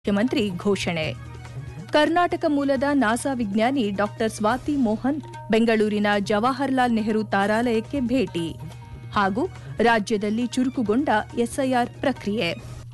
ಮುಖ್ಯಮಂತ್ರಿ ಘೋಷಣೆ ಕರ್ನಾಟಕ ಮೂಲದ ನಾಸಾ ವಿಜ್ಞಾನಿ ಡಾಕ್ಟರ್ ಸ್ವಾತಿ ಮೋಹನ್ ಬೆಂಗಳೂರಿನ ಜವಾಹರ್ಲಾಲ್ ನೆಹರು ತಾರಾಲಯಕ್ಕೆ ಭೇಟಿ ಹಾಗೂ ರಾಜ್ಯದಲ್ಲಿ ಚುರುಕುಗೊಂಡ ಎಸ್ಐಆರ್ ಪ್ರಕ್ರಿಯೆ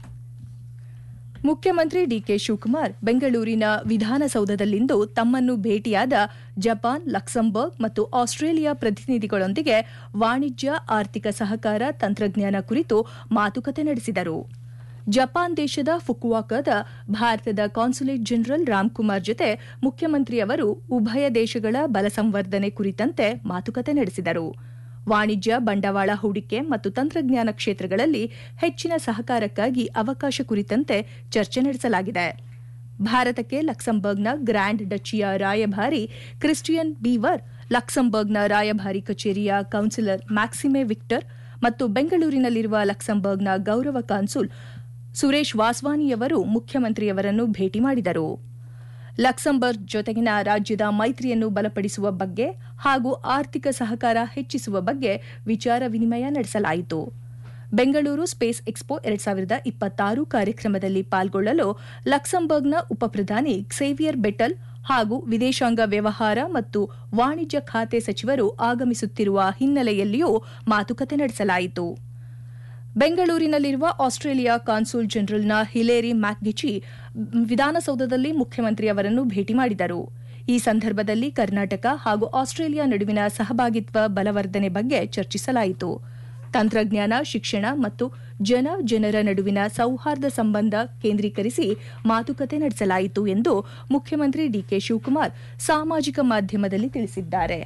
ಮುಖ್ಯಮಂತ್ರಿ ಡಿಕೆ ಶಿವಕುಮಾರ್ ಬೆಂಗಳೂರಿನ ವಿಧಾನಸೌಧದಲ್ಲಿಂದು ತಮ್ಮನ್ನು ಭೇಟಿಯಾದ ಜಪಾನ್ ಲಕ್ಸಂಬರ್ಗ್ ಮತ್ತು ಆಸ್ಟ್ರೇಲಿಯಾ ಪ್ರತಿನಿಧಿಗಳೊಂದಿಗೆ ವಾಣಿಜ್ಯ ಆರ್ಥಿಕ ಸಹಕಾರ ತಂತ್ರಜ್ಞಾನ ಕುರಿತು ಮಾತುಕತೆ ನಡೆಸಿದರು ಜಪಾನ್ ದೇಶದ ಫುಕುವಾಕಾದ ಭಾರತದ ಕಾನ್ಸುಲೇಟ್ ಜನರಲ್ ರಾಮ್ಕುಮಾರ್ ಜೊತೆ ಮುಖ್ಯಮಂತ್ರಿಯವರು ಉಭಯ ದೇಶಗಳ ಬಲ ಸಂವರ್ಧನೆ ಕುರಿತಂತೆ ಮಾತುಕತೆ ನಡೆಸಿದರು ವಾಣಿಜ್ಯ ಬಂಡವಾಳ ಹೂಡಿಕೆ ಮತ್ತು ತಂತ್ರಜ್ಞಾನ ಕ್ಷೇತ್ರಗಳಲ್ಲಿ ಹೆಚ್ಚಿನ ಸಹಕಾರಕ್ಕಾಗಿ ಅವಕಾಶ ಕುರಿತಂತೆ ಚರ್ಚೆ ನಡೆಸಲಾಗಿದೆ ಭಾರತಕ್ಕೆ ಲಕ್ಸಂಬರ್ಗ್ನ ಗ್ರ್ಯಾಂಡ್ ಡಚಿಯ ರಾಯಭಾರಿ ಕ್ರಿಸ್ಟಿಯನ್ ಬೀವರ್ ಲಕ್ಸಂಬರ್ಗ್ನ ರಾಯಭಾರಿ ಕಚೇರಿಯ ಕೌನ್ಸಿಲರ್ ಮ್ಯಾಕ್ಸಿಮೆ ವಿಕ್ಟರ್ ಮತ್ತು ಬೆಂಗಳೂರಿನಲ್ಲಿರುವ ಲಕ್ಸಂಬರ್ಗ್ನ ಗೌರವ ಕಾನ್ಸುಲ್ ಸುರೇಶ್ ವಾಸ್ವಾನಿಯವರು ಮುಖ್ಯಮಂತ್ರಿಯವರನ್ನು ಭೇಟಿ ಮಾಡಿದರು ಲಕ್ಸಂಬರ್ಗ್ ಜೊತೆಗಿನ ರಾಜ್ಯದ ಮೈತ್ರಿಯನ್ನು ಬಲಪಡಿಸುವ ಬಗ್ಗೆ ಹಾಗೂ ಆರ್ಥಿಕ ಸಹಕಾರ ಹೆಚ್ಚಿಸುವ ಬಗ್ಗೆ ವಿಚಾರ ವಿನಿಮಯ ನಡೆಸಲಾಯಿತು ಬೆಂಗಳೂರು ಸ್ಪೇಸ್ ಎಕ್ಸ್ಪೋ ಎರಡ್ ಸಾವಿರದ ಇಪ್ಪತ್ತಾರು ಕಾರ್ಯಕ್ರಮದಲ್ಲಿ ಪಾಲ್ಗೊಳ್ಳಲು ಲಕ್ಸಂಬರ್ಗ್ನ ಉಪಪ್ರಧಾನಿ ಕ್ಸೇವಿಯರ್ ಬೆಟಲ್ ಹಾಗೂ ವಿದೇಶಾಂಗ ವ್ಯವಹಾರ ಮತ್ತು ವಾಣಿಜ್ಯ ಖಾತೆ ಸಚಿವರು ಆಗಮಿಸುತ್ತಿರುವ ಹಿನ್ನೆಲೆಯಲ್ಲಿಯೂ ಮಾತುಕತೆ ನಡೆಸಲಾಯಿತು ಬೆಂಗಳೂರಿನಲ್ಲಿರುವ ಆಸ್ಟ್ರೇಲಿಯಾ ಕಾನ್ಸುಲ್ ಜನರಲ್ನ ಹಿಲೇರಿ ಮ್ಯಾಕ್ಗಿಚಿ ವಿಧಾನಸೌಧದಲ್ಲಿ ಮುಖ್ಯಮಂತ್ರಿಯವರನ್ನು ಭೇಟಿ ಮಾಡಿದರು ಈ ಸಂದರ್ಭದಲ್ಲಿ ಕರ್ನಾಟಕ ಹಾಗೂ ಆಸ್ಟ್ರೇಲಿಯಾ ನಡುವಿನ ಸಹಭಾಗಿತ್ವ ಬಲವರ್ಧನೆ ಬಗ್ಗೆ ಚರ್ಚಿಸಲಾಯಿತು ತಂತ್ರಜ್ಞಾನ ಶಿಕ್ಷಣ ಮತ್ತು ಜನ ಜನರ ನಡುವಿನ ಸೌಹಾರ್ದ ಸಂಬಂಧ ಕೇಂದ್ರೀಕರಿಸಿ ಮಾತುಕತೆ ನಡೆಸಲಾಯಿತು ಎಂದು ಮುಖ್ಯಮಂತ್ರಿ ಡಿಕೆ ಶಿವಕುಮಾರ್ ಸಾಮಾಜಿಕ ಮಾಧ್ಯಮದಲ್ಲಿ ತಿಳಿಸಿದ್ದಾರೆ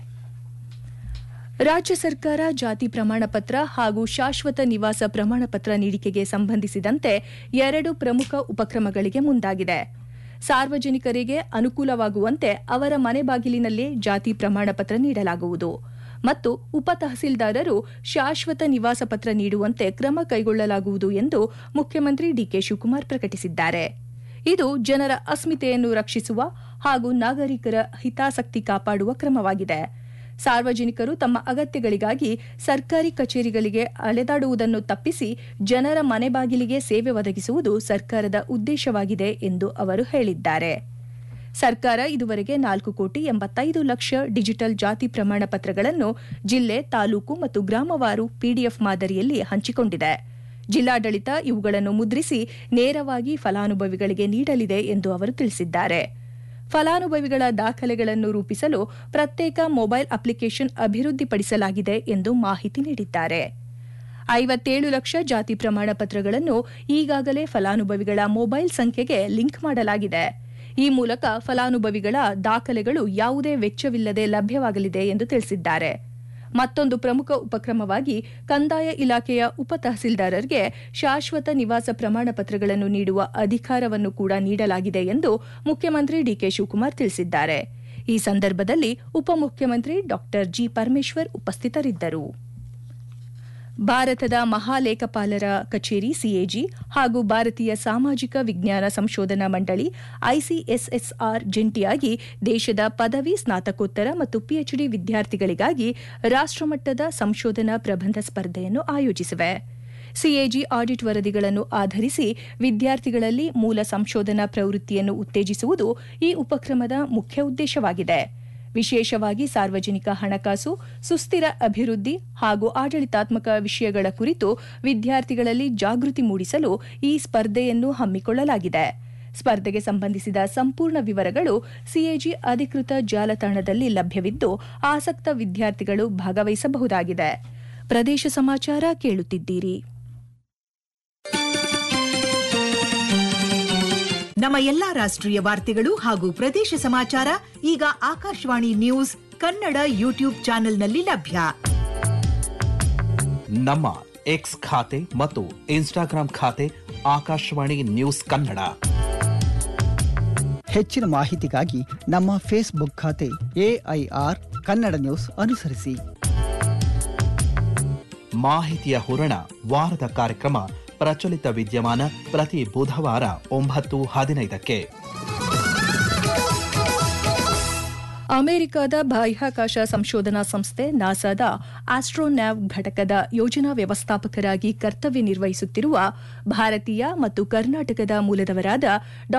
ರಾಜ್ಯ ಸರ್ಕಾರ ಜಾತಿ ಪ್ರಮಾಣ ಪತ್ರ ಹಾಗೂ ಶಾಶ್ವತ ನಿವಾಸ ಪ್ರಮಾಣ ಪತ್ರ ನೀಡಿಕೆಗೆ ಸಂಬಂಧಿಸಿದಂತೆ ಎರಡು ಪ್ರಮುಖ ಉಪಕ್ರಮಗಳಿಗೆ ಮುಂದಾಗಿದೆ ಸಾರ್ವಜನಿಕರಿಗೆ ಅನುಕೂಲವಾಗುವಂತೆ ಅವರ ಮನೆ ಬಾಗಿಲಿನಲ್ಲೇ ಜಾತಿ ಪ್ರಮಾಣ ಪತ್ರ ನೀಡಲಾಗುವುದು ಮತ್ತು ಉಪ ತಹಸೀಲ್ದಾರರು ಶಾಶ್ವತ ನಿವಾಸ ಪತ್ರ ನೀಡುವಂತೆ ಕ್ರಮ ಕೈಗೊಳ್ಳಲಾಗುವುದು ಎಂದು ಮುಖ್ಯಮಂತ್ರಿ ಡಿಕೆ ಶಿವಕುಮಾರ್ ಪ್ರಕಟಿಸಿದ್ದಾರೆ ಇದು ಜನರ ಅಸ್ಮಿತೆಯನ್ನು ರಕ್ಷಿಸುವ ಹಾಗೂ ನಾಗರಿಕರ ಹಿತಾಸಕ್ತಿ ಕಾಪಾಡುವ ಕ್ರಮವಾಗಿದೆ ಸಾರ್ವಜನಿಕರು ತಮ್ಮ ಅಗತ್ಯಗಳಿಗಾಗಿ ಸರ್ಕಾರಿ ಕಚೇರಿಗಳಿಗೆ ಅಲೆದಾಡುವುದನ್ನು ತಪ್ಪಿಸಿ ಜನರ ಮನೆ ಬಾಗಿಲಿಗೆ ಸೇವೆ ಒದಗಿಸುವುದು ಸರ್ಕಾರದ ಉದ್ದೇಶವಾಗಿದೆ ಎಂದು ಅವರು ಹೇಳಿದ್ದಾರೆ ಸರ್ಕಾರ ಇದುವರೆಗೆ ನಾಲ್ಕು ಕೋಟಿ ಎಂಬತ್ತೈದು ಲಕ್ಷ ಡಿಜಿಟಲ್ ಜಾತಿ ಪ್ರಮಾಣ ಪತ್ರಗಳನ್ನು ಜಿಲ್ಲೆ ತಾಲೂಕು ಮತ್ತು ಗ್ರಾಮವಾರು ಪಿಡಿಎಫ್ ಮಾದರಿಯಲ್ಲಿ ಹಂಚಿಕೊಂಡಿದೆ ಜಿಲ್ಲಾಡಳಿತ ಇವುಗಳನ್ನು ಮುದ್ರಿಸಿ ನೇರವಾಗಿ ಫಲಾನುಭವಿಗಳಿಗೆ ನೀಡಲಿದೆ ಎಂದು ಅವರು ತಿಳಿಸಿದ್ದಾರೆ ಫಲಾನುಭವಿಗಳ ದಾಖಲೆಗಳನ್ನು ರೂಪಿಸಲು ಪ್ರತ್ಯೇಕ ಮೊಬೈಲ್ ಅಪ್ಲಿಕೇಶನ್ ಅಭಿವೃದ್ಧಿಪಡಿಸಲಾಗಿದೆ ಎಂದು ಮಾಹಿತಿ ನೀಡಿದ್ದಾರೆ ಐವತ್ತೇಳು ಲಕ್ಷ ಜಾತಿ ಪ್ರಮಾಣ ಪತ್ರಗಳನ್ನು ಈಗಾಗಲೇ ಫಲಾನುಭವಿಗಳ ಮೊಬೈಲ್ ಸಂಖ್ಯೆಗೆ ಲಿಂಕ್ ಮಾಡಲಾಗಿದೆ ಈ ಮೂಲಕ ಫಲಾನುಭವಿಗಳ ದಾಖಲೆಗಳು ಯಾವುದೇ ವೆಚ್ಚವಿಲ್ಲದೆ ಲಭ್ಯವಾಗಲಿದೆ ಎಂದು ತಿಳಿಸಿದ್ದಾರೆ ಮತ್ತೊಂದು ಪ್ರಮುಖ ಉಪಕ್ರಮವಾಗಿ ಕಂದಾಯ ಇಲಾಖೆಯ ಉಪ ತಹಸೀಲ್ದಾರರಿಗೆ ಶಾಶ್ವತ ನಿವಾಸ ಪ್ರಮಾಣ ಪತ್ರಗಳನ್ನು ನೀಡುವ ಅಧಿಕಾರವನ್ನು ಕೂಡ ನೀಡಲಾಗಿದೆ ಎಂದು ಮುಖ್ಯಮಂತ್ರಿ ಡಿಕೆ ಶಿವಕುಮಾರ್ ತಿಳಿಸಿದ್ದಾರೆ ಈ ಸಂದರ್ಭದಲ್ಲಿ ಉಪಮುಖ್ಯಮಂತ್ರಿ ಡಾ ಜಿ ಪರಮೇಶ್ವರ್ ಉಪಸ್ಥಿತರಿದ್ದರು ಭಾರತದ ಮಹಾಲೇಖಪಾಲರ ಕಚೇರಿ ಸಿಎಜಿ ಹಾಗೂ ಭಾರತೀಯ ಸಾಮಾಜಿಕ ವಿಜ್ಞಾನ ಸಂಶೋಧನಾ ಮಂಡಳಿ ಐಸಿಎಸ್ಎಸ್ಆರ್ ಜಂಟಿಯಾಗಿ ದೇಶದ ಪದವಿ ಸ್ನಾತಕೋತ್ತರ ಮತ್ತು ಪಿಎಚ್ಡಿ ವಿದ್ಯಾರ್ಥಿಗಳಿಗಾಗಿ ರಾಷ್ಟಮಟ್ಟದ ಸಂಶೋಧನಾ ಪ್ರಬಂಧ ಸ್ಪರ್ಧೆಯನ್ನು ಆಯೋಜಿಸಿವೆ ಸಿಎಜಿ ಆಡಿಟ್ ವರದಿಗಳನ್ನು ಆಧರಿಸಿ ವಿದ್ಯಾರ್ಥಿಗಳಲ್ಲಿ ಮೂಲ ಸಂಶೋಧನಾ ಪ್ರವೃತ್ತಿಯನ್ನು ಉತ್ತೇಜಿಸುವುದು ಈ ಉಪಕ್ರಮದ ಮುಖ್ಯ ಉದ್ದೇಶವಾಗಿದೆ ವಿಶೇಷವಾಗಿ ಸಾರ್ವಜನಿಕ ಹಣಕಾಸು ಸುಸ್ಥಿರ ಅಭಿವೃದ್ಧಿ ಹಾಗೂ ಆಡಳಿತಾತ್ಮಕ ವಿಷಯಗಳ ಕುರಿತು ವಿದ್ಯಾರ್ಥಿಗಳಲ್ಲಿ ಜಾಗೃತಿ ಮೂಡಿಸಲು ಈ ಸ್ಪರ್ಧೆಯನ್ನು ಹಮ್ಮಿಕೊಳ್ಳಲಾಗಿದೆ ಸ್ಪರ್ಧೆಗೆ ಸಂಬಂಧಿಸಿದ ಸಂಪೂರ್ಣ ವಿವರಗಳು ಸಿಎಜಿ ಅಧಿಕೃತ ಜಾಲತಾಣದಲ್ಲಿ ಲಭ್ಯವಿದ್ದು ಆಸಕ್ತ ವಿದ್ಯಾರ್ಥಿಗಳು ಭಾಗವಹಿಸಬಹುದಾಗಿದೆ ಪ್ರದೇಶ ಸಮಾಚಾರ ಕೇಳುತ್ತಿದ್ದೀರಿ ನಮ್ಮ ಎಲ್ಲಾ ರಾಷ್ಟ್ರೀಯ ವಾರ್ತೆಗಳು ಹಾಗೂ ಪ್ರದೇಶ ಸಮಾಚಾರ ಈಗ ಆಕಾಶವಾಣಿ ನ್ಯೂಸ್ ಕನ್ನಡ ಯೂಟ್ಯೂಬ್ ಚಾನೆಲ್ನಲ್ಲಿ ಲಭ್ಯ ನಮ್ಮ ಎಕ್ಸ್ ಖಾತೆ ಮತ್ತು ಇನ್ಸ್ಟಾಗ್ರಾಂ ಖಾತೆ ಆಕಾಶವಾಣಿ ನ್ಯೂಸ್ ಕನ್ನಡ ಹೆಚ್ಚಿನ ಮಾಹಿತಿಗಾಗಿ ನಮ್ಮ ಫೇಸ್ಬುಕ್ ಖಾತೆ ಎಐಆರ್ ಕನ್ನಡ ನ್ಯೂಸ್ ಅನುಸರಿಸಿ ಮಾಹಿತಿಯ ಹೂರಣ ವಾರದ ಕಾರ್ಯಕ್ರಮ ಪ್ರಚಲಿತ ವಿದ್ಯಮಾನ ಪ್ರತಿ ಬುಧವಾರ ಒಂಬತ್ತು ಹದಿನೈದಕ್ಕೆ ಅಮೆರಿಕದ ಬಾಹ್ಯಾಕಾಶ ಸಂಶೋಧನಾ ಸಂಸ್ಥೆ ನಾಸಾದ ಆಸ್ಟ್ರೋನ್ಯಾವ್ ಘಟಕದ ಯೋಜನಾ ವ್ಯವಸ್ಥಾಪಕರಾಗಿ ಕರ್ತವ್ಯ ನಿರ್ವಹಿಸುತ್ತಿರುವ ಭಾರತೀಯ ಮತ್ತು ಕರ್ನಾಟಕದ ಮೂಲದವರಾದ ಡಾ